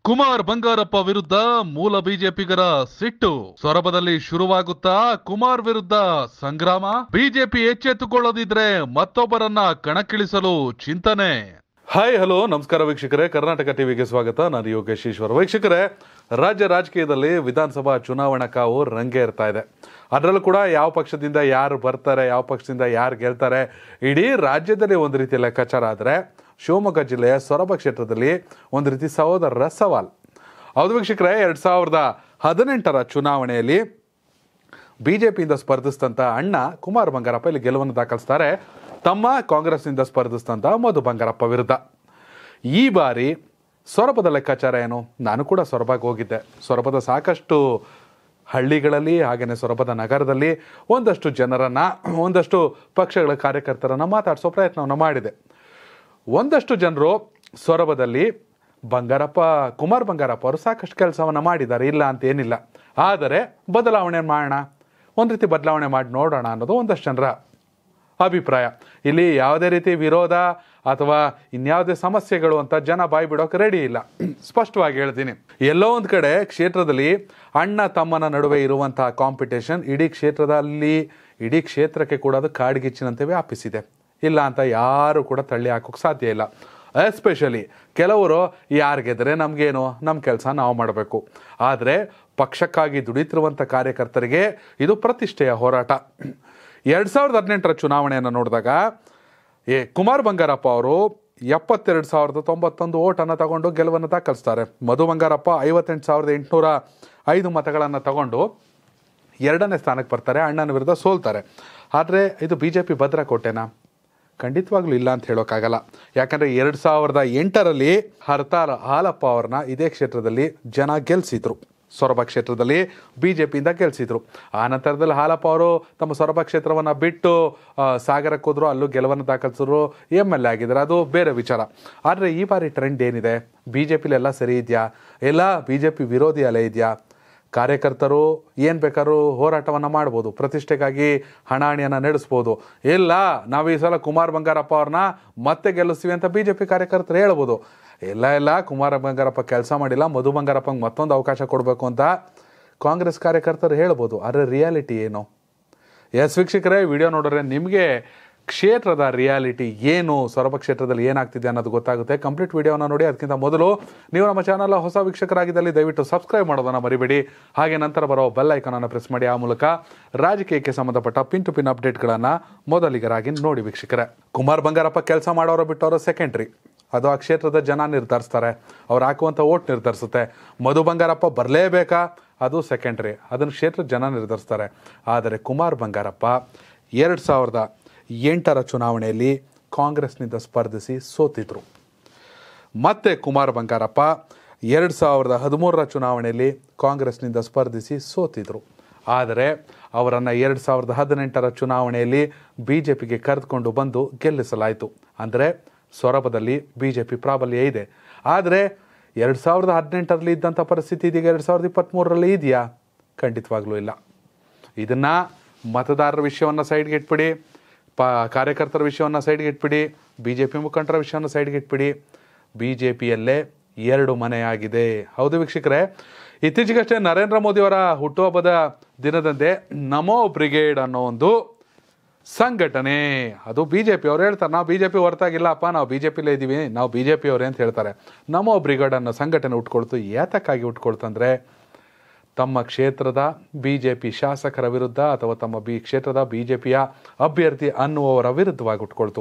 ಕುಮಾರ್ ಬಂಗಾರಪ್ಪ ವಿರುದ್ಧ ಮೂಲ ಬಿಜೆಪಿಗರ ಸಿಟ್ಟು ಸೊರಬದಲ್ಲಿ ಶುರುವಾಗುತ್ತಾ ಕುಮಾರ್ ವಿರುದ್ಧ ಸಂಗ್ರಾಮ ಬಿಜೆಪಿ ಎಚ್ಚೆತ್ತುಕೊಳ್ಳದಿದ್ರೆ ಮತ್ತೊಬ್ಬರನ್ನ ಕಣಕ್ಕಿಳಿಸಲು ಚಿಂತನೆ ಹಾಯ್ ಹಲೋ ನಮಸ್ಕಾರ ವೀಕ್ಷಕರೇ ಕರ್ನಾಟಕ ಟಿವಿಗೆ ಸ್ವಾಗತ ನಾನು ಯೋಗೇಶ್ ಈಶ್ವರ್ ವೀಕ್ಷಕರೇ ರಾಜ್ಯ ರಾಜಕೀಯದಲ್ಲಿ ವಿಧಾನಸಭಾ ಚುನಾವಣಾ ಕಾವು ರಂಗೇ ಇರ್ತಾ ಇದೆ ಅದರಲ್ಲೂ ಕೂಡ ಯಾವ ಪಕ್ಷದಿಂದ ಯಾರು ಬರ್ತಾರೆ ಯಾವ ಪಕ್ಷದಿಂದ ಯಾರು ಗೆಲ್ತಾರೆ ಇಡೀ ರಾಜ್ಯದಲ್ಲಿ ಒಂದು ರೀತಿ ಲೆಕ್ಕಾಚಾರ ಆದರೆ ಶಿವಮೊಗ್ಗ ಜಿಲ್ಲೆಯ ಸೊರಬ ಕ್ಷೇತ್ರದಲ್ಲಿ ಒಂದು ರೀತಿ ಸಹೋದರರ ಸವಾಲ್ ಹೌದು ವೀಕ್ಷಕರೇ ಎರಡ್ ಸಾವಿರದ ಹದಿನೆಂಟರ ಚುನಾವಣೆಯಲ್ಲಿ ಬಿಜೆಪಿಯಿಂದ ಸ್ಪರ್ಧಿಸಿದಂಥ ಅಣ್ಣ ಕುಮಾರ್ ಬಂಗಾರಪ್ಪ ಇಲ್ಲಿ ಗೆಲುವನ್ನು ದಾಖಲಿಸ್ತಾರೆ ತಮ್ಮ ಕಾಂಗ್ರೆಸ್ನಿಂದ ಸ್ಪರ್ಧಿಸಿದಂಥ ಮಧು ಬಂಗಾರಪ್ಪ ವಿರುದ್ಧ ಈ ಬಾರಿ ಸೊರಬದ ಲೆಕ್ಕಾಚಾರ ಏನು ನಾನು ಕೂಡ ಸೊರಬಾಗಿ ಹೋಗಿದ್ದೆ ಸೊರಬದ ಸಾಕಷ್ಟು ಹಳ್ಳಿಗಳಲ್ಲಿ ಹಾಗೆಯೇ ಸೊರಬದ ನಗರದಲ್ಲಿ ಒಂದಷ್ಟು ಜನರನ್ನ ಒಂದಷ್ಟು ಪಕ್ಷಗಳ ಕಾರ್ಯಕರ್ತರನ್ನ ಮಾತಾಡಿಸೋ ಪ್ರಯತ್ನವನ್ನು ಮಾಡಿದೆ ಒಂದಷ್ಟು ಜನರು ಸೊರಬದಲ್ಲಿ ಬಂಗಾರಪ್ಪ ಕುಮಾರ್ ಬಂಗಾರಪ್ಪ ಅವರು ಸಾಕಷ್ಟು ಕೆಲಸವನ್ನ ಮಾಡಿದ್ದಾರೆ ಇಲ್ಲ ಅಂತ ಏನಿಲ್ಲ ಆದರೆ ಬದಲಾವಣೆ ಮಾಡೋಣ ಒಂದು ರೀತಿ ಬದಲಾವಣೆ ಮಾಡಿ ನೋಡೋಣ ಅನ್ನೋದು ಒಂದಷ್ಟು ಜನರ ಅಭಿಪ್ರಾಯ ಇಲ್ಲಿ ಯಾವುದೇ ರೀತಿ ವಿರೋಧ ಅಥವಾ ಇನ್ಯಾವುದೇ ಸಮಸ್ಯೆಗಳು ಅಂತ ಜನ ಬಾಯಿ ಬಿಡೋಕೆ ರೆಡಿ ಇಲ್ಲ ಸ್ಪಷ್ಟವಾಗಿ ಹೇಳ್ತೀನಿ ಎಲ್ಲೋ ಒಂದು ಕಡೆ ಕ್ಷೇತ್ರದಲ್ಲಿ ಅಣ್ಣ ತಮ್ಮನ ನಡುವೆ ಇರುವಂತಹ ಕಾಂಪಿಟೇಷನ್ ಇಡೀ ಕ್ಷೇತ್ರದಲ್ಲಿ ಇಡೀ ಕ್ಷೇತ್ರಕ್ಕೆ ಕೂಡ ಅದು ಕಾಡ್ಗಿಚ್ಚಿನಂತೆ ವ್ಯಾಪಿಸಿದೆ ಇಲ್ಲ ಅಂತ ಯಾರು ಕೂಡ ತಳ್ಳಿ ಹಾಕೋಕೆ ಸಾಧ್ಯ ಇಲ್ಲ ಎಸ್ಪೆಷಲಿ ಕೆಲವರು ಯಾರು ಗೆದ್ರೆ ನಮಗೇನು ನಮ್ಮ ಕೆಲಸ ನಾವು ಮಾಡಬೇಕು ಆದರೆ ಪಕ್ಷಕ್ಕಾಗಿ ದುಡಿತಿರುವಂಥ ಕಾರ್ಯಕರ್ತರಿಗೆ ಇದು ಪ್ರತಿಷ್ಠೆಯ ಹೋರಾಟ ಎರಡು ಸಾವಿರದ ಹದಿನೆಂಟರ ಚುನಾವಣೆಯನ್ನು ನೋಡಿದಾಗ ಏ ಕುಮಾರ್ ಬಂಗಾರಪ್ಪ ಅವರು ಎಪ್ಪತ್ತೆರಡು ಸಾವಿರದ ತೊಂಬತ್ತೊಂದು ಓಟನ್ನು ತಗೊಂಡು ಗೆಲುವನ್ನು ದಾಖಲಿಸ್ತಾರೆ ಮಧು ಬಂಗಾರಪ್ಪ ಐವತ್ತೆಂಟು ಸಾವಿರದ ಎಂಟುನೂರ ಐದು ಮತಗಳನ್ನು ತಗೊಂಡು ಎರಡನೇ ಸ್ಥಾನಕ್ಕೆ ಬರ್ತಾರೆ ಅಣ್ಣನ ವಿರುದ್ಧ ಸೋಲ್ತಾರೆ ಆದರೆ ಇದು ಬಿ ಜೆ ಪಿ ಭದ್ರಕೋಟೆನಾ ಖಂಡಿತವಾಗ್ಲೂ ಇಲ್ಲ ಅಂತ ಹೇಳೋಕ್ಕಾಗಲ್ಲ ಯಾಕಂದರೆ ಎರಡು ಸಾವಿರದ ಎಂಟರಲ್ಲಿ ಹರ್ತಾರ ಹಾಲಪ್ಪ ಅವ್ರನ್ನ ಇದೇ ಕ್ಷೇತ್ರದಲ್ಲಿ ಜನ ಗೆಲ್ಸಿದ್ರು ಸೊರಬ ಕ್ಷೇತ್ರದಲ್ಲಿ ಬಿ ಜೆ ಪಿಯಿಂದ ಗೆಲ್ಸಿದ್ರು ಆ ನಂತರದಲ್ಲಿ ಹಾಲಪ್ಪ ಅವರು ತಮ್ಮ ಸೊರಬ ಕ್ಷೇತ್ರವನ್ನು ಬಿಟ್ಟು ಆ, ಸಾಗರಕ್ಕೆ ಹೋದ್ರು ಅಲ್ಲೂ ಗೆಲುವನ್ನು ದಾಖಲಿಸಿದ್ರು ಎಮ್ ಎಲ್ ಎ ಆಗಿದ್ದಾರೆ ಅದು ಬೇರೆ ವಿಚಾರ ಆದರೆ ಈ ಬಾರಿ ಟ್ರೆಂಡ್ ಏನಿದೆ ಬಿ ಜೆ ಪಿಲೆಲ್ಲ ಸರಿ ಇದೆಯಾ ಎಲ್ಲ ಬಿ ಜೆ ಪಿ ವಿರೋಧಿ ಅಲೆ ಇದೆಯಾ ಕಾರ್ಯಕರ್ತರು ಏನು ಬೇಕಾದ್ರೂ ಹೋರಾಟವನ್ನು ಮಾಡ್ಬೋದು ಪ್ರತಿಷ್ಠೆಗಾಗಿ ಹಣಾಣಿಯನ್ನು ನಡೆಸ್ಬೋದು ಇಲ್ಲ ನಾವು ಈ ಸಲ ಕುಮಾರ್ ಬಂಗಾರಪ್ಪ ಅವ್ರನ್ನ ಮತ್ತೆ ಗೆಲ್ಲಿಸ್ತೀವಿ ಅಂತ ಬಿ ಜೆ ಪಿ ಕಾರ್ಯಕರ್ತರು ಹೇಳ್ಬೋದು ಇಲ್ಲ ಇಲ್ಲ ಕುಮಾರ ಬಂಗಾರಪ್ಪ ಕೆಲಸ ಮಾಡಿಲ್ಲ ಮಧು ಬಂಗಾರಪ್ಪಂಗೆ ಮತ್ತೊಂದು ಅವಕಾಶ ಕೊಡಬೇಕು ಅಂತ ಕಾಂಗ್ರೆಸ್ ಕಾರ್ಯಕರ್ತರು ಹೇಳ್ಬೋದು ಆದರೆ ರಿಯಾಲಿಟಿ ಏನು ಎಸ್ ವೀಕ್ಷಕರೇ ವಿಡಿಯೋ ನೋಡಿದ್ರೆ ನಿಮಗೆ ಕ್ಷೇತ್ರದ ರಿಯಾಲಿಟಿ ಏನು ಸೊರಬ ಕ್ಷೇತ್ರದಲ್ಲಿ ಏನಾಗ್ತಿದೆ ಅನ್ನೋದು ಗೊತ್ತಾಗುತ್ತೆ ಕಂಪ್ಲೀಟ್ ವಿಡಿಯೋನ ನೋಡಿ ಅದಕ್ಕಿಂತ ಮೊದಲು ನೀವು ನಮ್ಮ ಚಾನಲ್ ಹೊಸ ವೀಕ್ಷಕರಾಗಿದ್ದಲ್ಲಿ ದಯವಿಟ್ಟು ಸಬ್ಸ್ಕ್ರೈಬ್ ಮಾಡೋದನ್ನ ಮರಿಬೇಡಿ ಹಾಗೆ ನಂತರ ಬರೋ ಬೆಲ್ ಐಕಾನನ್ನು ಪ್ರೆಸ್ ಮಾಡಿ ಆ ಮೂಲಕ ರಾಜಕೀಯಕ್ಕೆ ಸಂಬಂಧಪಟ್ಟ ಪಿನ್ ಟು ಪಿನ್ ಅಪ್ಡೇಟ್ಗಳನ್ನು ಮೊದಲಿಗರಾಗಿ ನೋಡಿ ವೀಕ್ಷಕರೇ ಕುಮಾರ್ ಬಂಗಾರಪ್ಪ ಕೆಲಸ ಮಾಡೋರು ಬಿಟ್ಟವರು ಸೆಕೆಂಡ್ರಿ ಅದು ಆ ಕ್ಷೇತ್ರದ ಜನ ನಿರ್ಧರಿಸ್ತಾರೆ ಅವ್ರು ಹಾಕುವಂಥ ಓಟ್ ನಿರ್ಧರಿಸುತ್ತೆ ಮಧು ಬಂಗಾರಪ್ಪ ಬರಲೇಬೇಕಾ ಅದು ಸೆಕೆಂಡ್ರಿ ಅದನ್ನು ಕ್ಷೇತ್ರದ ಜನ ನಿರ್ಧರಿಸ್ತಾರೆ ಆದರೆ ಕುಮಾರ್ ಬಂಗಾರಪ್ಪ ಎರಡು ಸಾವಿರದ ಎಂಟರ ಚುನಾವಣೆಯಲ್ಲಿ ಕಾಂಗ್ರೆಸ್ನಿಂದ ಸ್ಪರ್ಧಿಸಿ ಸೋತಿದ್ರು ಮತ್ತೆ ಕುಮಾರ್ ಬಂಗಾರಪ್ಪ ಎರಡು ಸಾವಿರದ ಹದಿಮೂರರ ಚುನಾವಣೆಯಲ್ಲಿ ಕಾಂಗ್ರೆಸ್ನಿಂದ ಸ್ಪರ್ಧಿಸಿ ಸೋತಿದ್ರು ಆದರೆ ಅವರನ್ನು ಎರಡು ಸಾವಿರದ ಹದಿನೆಂಟರ ಚುನಾವಣೆಯಲ್ಲಿ ಬಿ ಜೆ ಪಿಗೆ ಕರೆದುಕೊಂಡು ಬಂದು ಗೆಲ್ಲಿಸಲಾಯಿತು ಅಂದರೆ ಸೊರಬದಲ್ಲಿ ಬಿ ಜೆ ಪಿ ಪ್ರಾಬಲ್ಯ ಇದೆ ಆದರೆ ಎರಡು ಸಾವಿರದ ಹದಿನೆಂಟರಲ್ಲಿ ಇದ್ದಂಥ ಪರಿಸ್ಥಿತಿ ಇದೀಗ ಎರಡು ಸಾವಿರದ ಇಪ್ಪತ್ತ್ಮೂರರಲ್ಲಿ ಇದೆಯಾ ಖಂಡಿತವಾಗ್ಲೂ ಇಲ್ಲ ಇದನ್ನ ಮತದಾರರ ವಿಷಯವನ್ನು ಸೈಡ್ಗೆ ಇಟ್ಬಿಡಿ ಪ ಕಾರ್ಯಕರ್ತರ ವಿಷಯವನ್ನು ಸೈಡ್ಗೆ ಇಟ್ಬಿಡಿ ಬಿ ಜೆ ಪಿ ಮುಖಂಡರ ವಿಷಯವನ್ನು ಸೈಡ್ಗೆ ಇಟ್ಬಿಡಿ ಬಿ ಜೆ ಪಿಯಲ್ಲೇ ಎರಡು ಮನೆಯಾಗಿದೆ ಹೌದು ವೀಕ್ಷಕರೇ ಇತ್ತೀಚೆಗಷ್ಟೇ ನರೇಂದ್ರ ಮೋದಿಯವರ ಹುಟ್ಟುಹಬ್ಬದ ದಿನದಂದೇ ನಮೋ ಬ್ರಿಗೇಡ್ ಅನ್ನೋ ಒಂದು ಸಂಘಟನೆ ಅದು ಬಿ ಜೆ ಪಿ ಅವ್ರು ಹೇಳ್ತಾರೆ ನಾವು ಬಿ ಜೆ ಪಿ ಹೊರತಾಗಿಲ್ಲಪ್ಪ ನಾವು ಬಿ ಜೆ ಪಿಲೇ ಇದ್ದೀವಿ ನಾವು ಬಿ ಜೆ ಪಿ ಅವರೇ ಅಂತ ಹೇಳ್ತಾರೆ ನಮೋ ಬ್ರಿಗೇಡ್ ಅನ್ನೋ ಸಂಘಟನೆ ಉಟ್ಕೊಳ್ತು ಏತಕ್ಕಾಗಿ ಉಟ್ಕೊಳ್ತಂದ್ರೆ ತಮ್ಮ ಕ್ಷೇತ್ರದ ಬಿ ಜೆ ಪಿ ಶಾಸಕರ ವಿರುದ್ಧ ಅಥವಾ ತಮ್ಮ ಬಿ ಕ್ಷೇತ್ರದ ಬಿ ಜೆ ಪಿಯ ಅಭ್ಯರ್ಥಿ ಅನ್ನುವವರ ವಿರುದ್ಧವಾಗಿ ಉಟ್ಕೊಳ್ತು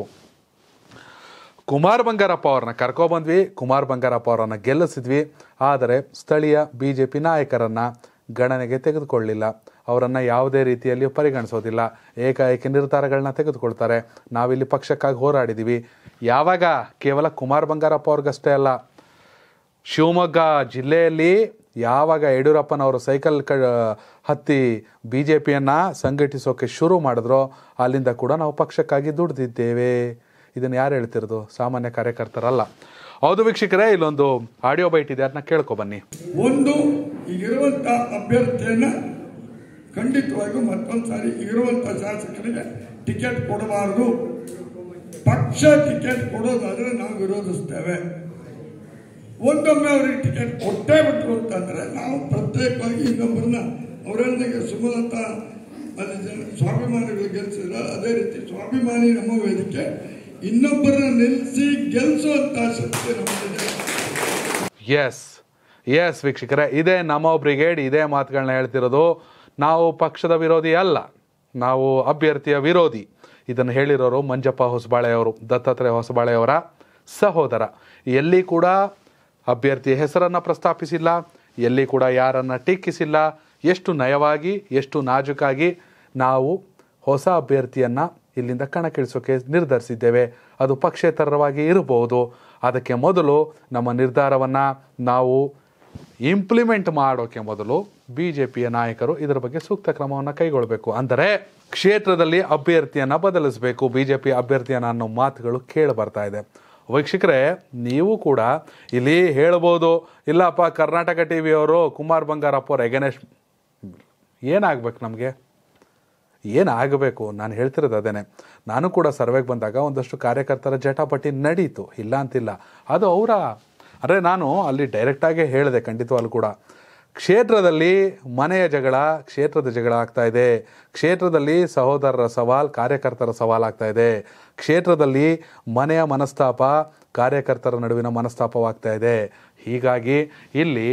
ಕುಮಾರ್ ಬಂಗಾರಪ್ಪ ಅವ್ರನ್ನ ಕರ್ಕೊಬಂದ್ವಿ ಕುಮಾರ್ ಬಂಗಾರಪ್ಪ ಅವರನ್ನ ಗೆಲ್ಲಿಸಿದ್ವಿ ಆದರೆ ಸ್ಥಳೀಯ ಬಿ ಜೆ ಪಿ ನಾಯಕರನ್ನ ಗಣನೆಗೆ ತೆಗೆದುಕೊಳ್ಳಿಲ್ಲ ಅವರನ್ನು ಯಾವುದೇ ರೀತಿಯಲ್ಲಿ ಪರಿಗಣಿಸೋದಿಲ್ಲ ಏಕಾಏಕಿ ನಿರ್ಧಾರಗಳನ್ನ ತೆಗೆದುಕೊಳ್ತಾರೆ ನಾವಿಲ್ಲಿ ಪಕ್ಷಕ್ಕಾಗಿ ಹೋರಾಡಿದ್ದೀವಿ ಯಾವಾಗ ಕೇವಲ ಕುಮಾರ್ ಬಂಗಾರಪ್ಪ ಅವ್ರಿಗಷ್ಟೇ ಅಲ್ಲ ಶಿವಮೊಗ್ಗ ಜಿಲ್ಲೆಯಲ್ಲಿ ಯಾವಾಗ ಯಡಿಯೂರಪ್ಪನವರು ಸೈಕಲ್ ಕ ಹತ್ತಿ ಬಿ ಜೆ ಪಿಯನ್ನು ಸಂಘಟಿಸೋಕೆ ಶುರು ಮಾಡಿದ್ರೋ ಅಲ್ಲಿಂದ ಕೂಡ ನಾವು ಪಕ್ಷಕ್ಕಾಗಿ ದುಡ್ದಿದ್ದೇವೆ ಇದನ್ನು ಯಾರು ಹೇಳ್ತಿರೋದು ಸಾಮಾನ್ಯ ಕಾರ್ಯಕರ್ತರಲ್ಲ ಹೌದು ವೀಕ್ಷಕರೇ ಇಲ್ಲೊಂದು ಆಡಿಯೋ ಬೈಟ್ ಇದೆ ಅದನ್ನ ಕೇಳ್ಕೊ ಬನ್ನಿ ಒಂದು ಈಗಿರುವಂತ ಅಭ್ಯರ್ಥಿಯನ್ನ ಖಂಡಿತವಾಗಿಯೂ ಮತ್ತೊಂದು ಸಾರಿ ಇರುವಂತ ಶಾಸಕರಿಗೆ ಟಿಕೆಟ್ ಕೊಡಬಾರದು ಪಕ್ಷ ಟಿಕೆಟ್ ಕೊಡೋದಾದ್ರೆ ನಾವು ವಿರೋಧಿಸ್ತೇವೆ ಒಂದೊಮ್ಮೆ ಅವರಿಗೆ ಟಿಕೆಟ್ ಕೊಟ್ಟೇ ಬಿಟ್ರು ಅಂತಂದ್ರೆ ನಾವು ಪ್ರತ್ಯೇಕವಾಗಿ ಇನ್ನೊಬ್ಬರನ್ನ ಅವರೊಂದಿಗೆ ಸುಮಲತಾ ಅಲ್ಲಿ ಜನ ಸ್ವಾಭಿಮಾನಿಗಳು ಗೆಲ್ಸಿದ್ರ ಅದೇ ರೀತಿ ಸ್ವಾಭಿಮಾನಿ ನಮ್ಮ ವೇದಿಕೆ ಇನ್ನೊಬ್ಬರನ್ನ ನಿಲ್ಲಿಸಿ ಗೆಲ್ಲಿಸುವಂತ ಶಕ್ತಿ ನಮ್ಮಲ್ಲಿದೆ ಎಸ್ ಎಸ್ ವೀಕ್ಷಕರೇ ಇದೇ ನಮೋ ಬ್ರಿಗೇಡ್ ಇದೇ ಮಾತುಗಳನ್ನ ಹೇಳ್ತಿರೋದು ನಾವು ಪಕ್ಷದ ವಿರೋಧಿ ಅಲ್ಲ ನಾವು ಅಭ್ಯರ್ಥಿಯ ವಿರೋಧಿ ಇದನ್ನು ಹೇಳಿರೋರು ಮಂಜಪ್ಪ ಹೊಸಬಾಳೆಯವರು ದತ್ತಾತ್ರೇಯ ಹೊಸಬಾಳೆಯವರ ಸಹೋದರ ಎಲ್ಲಿ ಕೂಡ ಅಭ್ಯರ್ಥಿಯ ಹೆಸರನ್ನು ಪ್ರಸ್ತಾಪಿಸಿಲ್ಲ ಎಲ್ಲಿ ಕೂಡ ಯಾರನ್ನ ಟೀಕಿಸಿಲ್ಲ ಎಷ್ಟು ನಯವಾಗಿ ಎಷ್ಟು ನಾಜುಕಾಗಿ ನಾವು ಹೊಸ ಅಭ್ಯರ್ಥಿಯನ್ನ ಇಲ್ಲಿಂದ ಕಣಕ್ಕಿಳಿಸೋಕೆ ನಿರ್ಧರಿಸಿದ್ದೇವೆ ಅದು ಪಕ್ಷೇತರವಾಗಿ ಇರಬಹುದು ಅದಕ್ಕೆ ಮೊದಲು ನಮ್ಮ ನಿರ್ಧಾರವನ್ನ ನಾವು ಇಂಪ್ಲಿಮೆಂಟ್ ಮಾಡೋಕೆ ಮೊದಲು ಬಿ ಜೆ ಪಿಯ ನಾಯಕರು ಇದರ ಬಗ್ಗೆ ಸೂಕ್ತ ಕ್ರಮವನ್ನು ಕೈಗೊಳ್ಳಬೇಕು ಅಂದರೆ ಕ್ಷೇತ್ರದಲ್ಲಿ ಅಭ್ಯರ್ಥಿಯನ್ನ ಬದಲಿಸಬೇಕು ಬಿ ಜೆ ಪಿ ಅಭ್ಯರ್ಥಿಯನ್ನ ಅನ್ನೋ ಮಾತುಗಳು ಕೇಳಿ ಬರ್ತಾ ಇದೆ ವೀಕ್ಷಕರೇ ನೀವು ಕೂಡ ಇಲ್ಲಿ ಹೇಳ್ಬೋದು ಇಲ್ಲಪ್ಪ ಕರ್ನಾಟಕ ಟಿ ವಿಯವರು ಕುಮಾರ್ ಬಂಗಾರಪ್ಪ ಅವ್ರು ಎಗನೆಸ್ಟ್ ಏನಾಗ್ಬೇಕು ನಮಗೆ ಏನಾಗಬೇಕು ನಾನು ಹೇಳ್ತಿರೋದು ಅದೇನೆ ನಾನು ಕೂಡ ಸರ್ವೆಗೆ ಬಂದಾಗ ಒಂದಷ್ಟು ಕಾರ್ಯಕರ್ತರ ಜಟಾಪಟಿ ನಡೀತು ಇಲ್ಲ ಅಂತಿಲ್ಲ ಅದು ಅವರ ಅಂದರೆ ನಾನು ಅಲ್ಲಿ ಡೈರೆಕ್ಟಾಗಿ ಹೇಳಿದೆ ಖಂಡಿತವಾಗ್ಲೂ ಕೂಡ ಕ್ಷೇತ್ರದಲ್ಲಿ ಮನೆಯ ಜಗಳ ಕ್ಷೇತ್ರದ ಜಗಳ ಆಗ್ತಾ ಇದೆ ಕ್ಷೇತ್ರದಲ್ಲಿ ಸಹೋದರರ ಸವಾಲ್ ಕಾರ್ಯಕರ್ತರ ಸವಾಲ್ ಆಗ್ತಾ ಇದೆ ಕ್ಷೇತ್ರದಲ್ಲಿ ಮನೆಯ ಮನಸ್ತಾಪ ಕಾರ್ಯಕರ್ತರ ನಡುವಿನ ಮನಸ್ತಾಪವಾಗ್ತಾ ಇದೆ ಹೀಗಾಗಿ ಇಲ್ಲಿ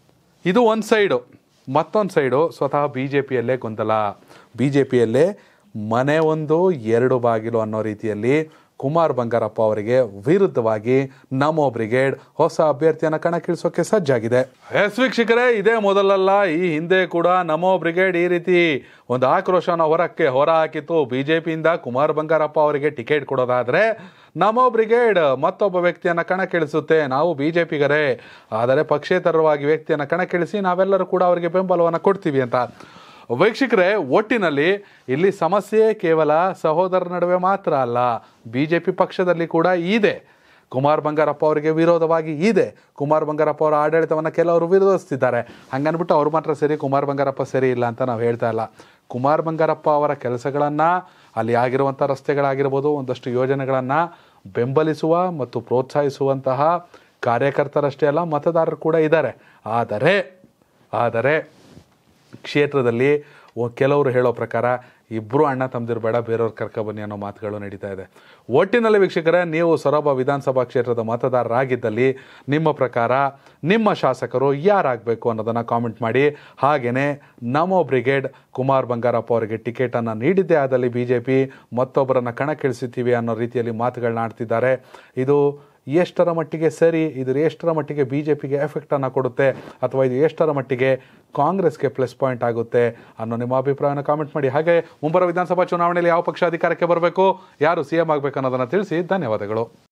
ಇದು ಒಂದು ಸೈಡು ಮತ್ತೊಂದು ಸೈಡು ಸ್ವತಃ ಬಿ ಜೆ ಪಿಯಲ್ಲೇ ಗೊಂದಲ ಬಿ ಜೆ ಪಿಯಲ್ಲೇ ಮನೆ ಒಂದು ಎರಡು ಬಾಗಿಲು ಅನ್ನೋ ರೀತಿಯಲ್ಲಿ ಕುಮಾರ್ ಬಂಗಾರಪ್ಪ ಅವರಿಗೆ ವಿರುದ್ಧವಾಗಿ ನಮೋ ಬ್ರಿಗೇಡ್ ಹೊಸ ಅಭ್ಯರ್ಥಿಯನ್ನ ಕಣಕ್ಕಿಳಿಸೋಕೆ ಸಜ್ಜಾಗಿದೆ ಎಸ್ ವೀಕ್ಷಕರೇ ಇದೇ ಮೊದಲಲ್ಲ ಈ ಹಿಂದೆ ಕೂಡ ನಮೋ ಬ್ರಿಗೇಡ್ ಈ ರೀತಿ ಒಂದು ಆಕ್ರೋಶನ ಹೊರಕ್ಕೆ ಹೊರ ಹಾಕಿತ್ತು ಬಿಜೆಪಿಯಿಂದ ಕುಮಾರ್ ಬಂಗಾರಪ್ಪ ಅವರಿಗೆ ಟಿಕೆಟ್ ಕೊಡೋದಾದ್ರೆ ನಮೋ ಬ್ರಿಗೇಡ್ ಮತ್ತೊಬ್ಬ ವ್ಯಕ್ತಿಯನ್ನ ಕಣಕ್ಕಿಳಿಸುತ್ತೆ ನಾವು ಬಿಜೆಪಿಗರೇ ಆದರೆ ಪಕ್ಷೇತರವಾಗಿ ವ್ಯಕ್ತಿಯನ್ನ ಕಣಕ್ಕಿಳಿಸಿ ನಾವೆಲ್ಲರೂ ಕೂಡ ಅವರಿಗೆ ಬೆಂಬಲವನ್ನು ಕೊಡ್ತೀವಿ ಅಂತ ವೀಕ್ಷಕರೇ ಒಟ್ಟಿನಲ್ಲಿ ಇಲ್ಲಿ ಸಮಸ್ಯೆ ಕೇವಲ ಸಹೋದರರ ನಡುವೆ ಮಾತ್ರ ಅಲ್ಲ ಬಿಜೆಪಿ ಪಕ್ಷದಲ್ಲಿ ಕೂಡ ಇದೆ ಕುಮಾರ್ ಬಂಗಾರಪ್ಪ ಅವರಿಗೆ ವಿರೋಧವಾಗಿ ಇದೆ ಕುಮಾರ್ ಬಂಗಾರಪ್ಪ ಅವರ ಆಡಳಿತವನ್ನು ಕೆಲವರು ವಿರೋಧಿಸ್ತಿದ್ದಾರೆ ಹಂಗನ್ಬಿಟ್ಟು ಅವ್ರು ಮಾತ್ರ ಸರಿ ಕುಮಾರ್ ಬಂಗಾರಪ್ಪ ಸರಿ ಇಲ್ಲ ಅಂತ ನಾವು ಹೇಳ್ತಾ ಇಲ್ಲ ಕುಮಾರ್ ಬಂಗಾರಪ್ಪ ಅವರ ಕೆಲಸಗಳನ್ನು ಅಲ್ಲಿ ಆಗಿರುವಂಥ ರಸ್ತೆಗಳಾಗಿರ್ಬೋದು ಒಂದಷ್ಟು ಯೋಜನೆಗಳನ್ನು ಬೆಂಬಲಿಸುವ ಮತ್ತು ಪ್ರೋತ್ಸಾಹಿಸುವಂತಹ ಕಾರ್ಯಕರ್ತರಷ್ಟೇ ಅಲ್ಲ ಮತದಾರರು ಕೂಡ ಇದ್ದಾರೆ ಆದರೆ ಆದರೆ ಕ್ಷೇತ್ರದಲ್ಲಿ ಒ- ಕೆಲವರು ಹೇಳೋ ಪ್ರಕಾರ ಇಬ್ಬರು ಅಣ್ಣ ತಮ್ಮದಿರು ಬೇಡ ಬೇರೆಯವ್ರು ಕರ್ಕೊಬನ್ನಿ ಅನ್ನೋ ಮಾತುಗಳು ನಡೀತಾ ಇದೆ ಒಟ್ಟಿನಲ್ಲಿ ವೀಕ್ಷಕರೇ ನೀವು ಸೊರಬ ವಿಧಾನಸಭಾ ಕ್ಷೇತ್ರದ ಮತದಾರರಾಗಿದ್ದಲ್ಲಿ ನಿಮ್ಮ ಪ್ರಕಾರ ನಿಮ್ಮ ಶಾಸಕರು ಯಾರಾಗಬೇಕು ಅನ್ನೋದನ್ನು ಕಾಮೆಂಟ್ ಮಾಡಿ ಹಾಗೆಯೇ ನಮೋ ಬ್ರಿಗೇಡ್ ಕುಮಾರ್ ಬಂಗಾರಪ್ಪ ಅವರಿಗೆ ಟಿಕೆಟನ್ನು ನೀಡಿದ್ದೇ ಆದಲ್ಲಿ ಬಿ ಜೆ ಪಿ ಮತ್ತೊಬ್ಬರನ್ನು ಕಣಕ್ಕಿಳಿಸುತ್ತೀವಿ ಅನ್ನೋ ರೀತಿಯಲ್ಲಿ ಮಾತುಗಳನ್ನ ಆಡ್ತಿದ್ದಾರೆ ಇದು ಎಷ್ಟರ ಮಟ್ಟಿಗೆ ಸರಿ ಇದು ಎಷ್ಟರ ಮಟ್ಟಿಗೆ ಬಿ ಜೆ ಪಿಗೆ ಎಫೆಕ್ಟನ್ನು ಕೊಡುತ್ತೆ ಅಥವಾ ಇದು ಎಷ್ಟರ ಮಟ್ಟಿಗೆ ಕಾಂಗ್ರೆಸ್ಗೆ ಪ್ಲಸ್ ಪಾಯಿಂಟ್ ಆಗುತ್ತೆ ಅನ್ನೋ ನಿಮ್ಮ ಅಭಿಪ್ರಾಯನ ಕಾಮೆಂಟ್ ಮಾಡಿ ಹಾಗೆ ಮುಂಬರುವ ವಿಧಾನಸಭಾ ಚುನಾವಣೆಯಲ್ಲಿ ಯಾವ ಪಕ್ಷ ಅಧಿಕಾರಕ್ಕೆ ಬರಬೇಕು ಯಾರು ಸಿ ಎಂ ಆಗಬೇಕು ಅನ್ನೋದನ್ನು ತಿಳಿಸಿ ಧನ್ಯವಾದಗಳು